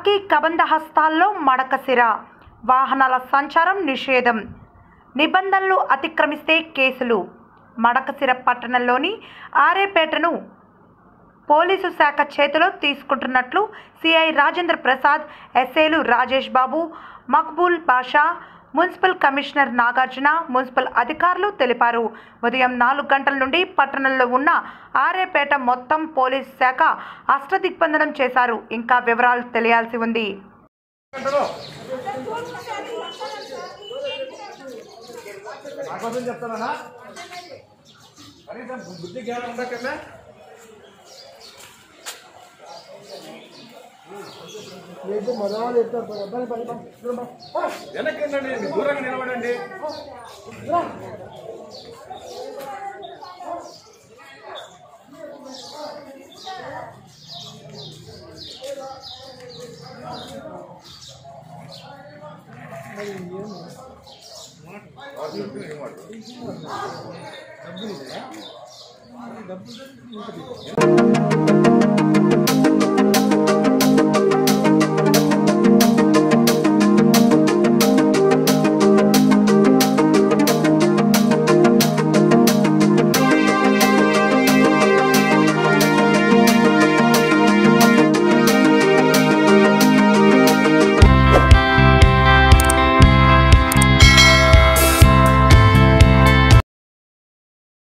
lucky కబంధ హస్తాల్లో మడకసిర వాహనాల సంచారం నిషేధం నిబంధనలు అతిక్రమిస్తే కేసులు మడకసిర పట్టణంలోని ఆరేపేటను పోలీసు శాఖ చేతిలో తీసుకుంటున్నట్లు సిఐ రాజేంద్ర ప్రసాద్ ఎస్ఏలు Rajesh Babu Maqbool Basha municipal commissioner Nagarjuna municipal అధికారులు తెలిపారు ఉదయం నాలుగు గంటల నుండి పట్టణంలో ఉన్న ఆరేపేట మొత్తం పోలీసు శాఖ అష్టదిగ్బంధనం చేశారు ఇంకా వివరాలు తెలియాల్సి ఉంది నాకోసం చెప్తానా కనీసం బుద్ధి జ్ఞానం ఉండకన్నా వెనక్కి వెళ్ళండి దూరంగా నిలబడండి డబ్బులు